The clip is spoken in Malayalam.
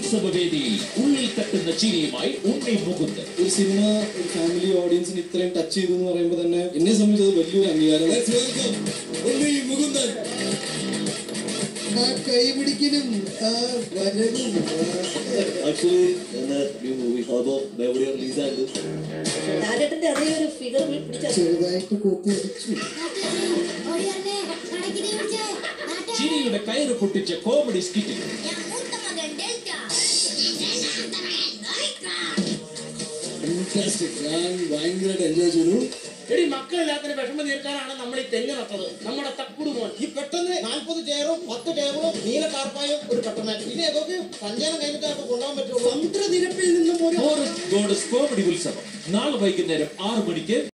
ഉത്സവവേദിയിൽ ഉള്ളിൽ തട്ടുന്ന ചിരിയുമായി ഉണ്ണി മുകുന്ദൻ ഒരു സിനിമ ഒരു ഫാമിലി ഓഡിയൻസിന് ഇത്രയും ടച്ച് ചെയ്തു എന്ന് പറയുമ്പോൾ തന്നെ എന്നെ സംബന്ധിച്ചത് വലിയൊരു അംഗീകാരമാണ് ആ കൈപിടിക്കലും ആ വരവും ആക്ച്വലി എന്ന ന്യൂ മൂവി അതോ എവിടെയോ റിലീസ് ആയിട്ട് ലാലേട്ടന്റെ അതേ ഒരു ഫിഗർ പിടിച്ച ചെറുതായിട്ട് കോപ്പി അടിച്ചു ഓടിയല്ലേ കണക്കിനെ വിളിച്ചേ നാട്ടെ ചിരിയുടെ കയറ് പൊട്ടിച്ച കോമഡി സ്കിറ്റിൽ ഞാൻ മൂത്ത മകൻ ഡെൽറ്റ ഫാന്റാസ്റ്റിക് ഞാൻ ഭയങ്കരമായിട്ട് എൻജോയ് ചെയ്തു എടി മക്കളില്ലാത്തതിന് വിഷമം തീർക്കാനാണ് നമ്മൾ ഈ തെങ്ങ് നട്ടത് നമ്മുടെ തക്കുടു മോൻ ഈ പെട്ടെന്ന് നാൽപ്പത് ചെയറും പത്ത് ടേബിളും നീല കാർപ്പായും ഒരു പെട്ടെന്ന് ഇനി അതൊക്കെ സഞ്ചാരം കഴിഞ്ഞിട്ട് കൊണ്ടുപോകാൻ പറ്റുള്ളൂ സമുദ്രനിരപ്പിൽ നിന്നും ഒരു ഫോറസ്റ്റ് ഗോഡസ് കോമഡി ഉത്സവം നാളെ വൈകുന്നേരം ആറ് മണിക്ക്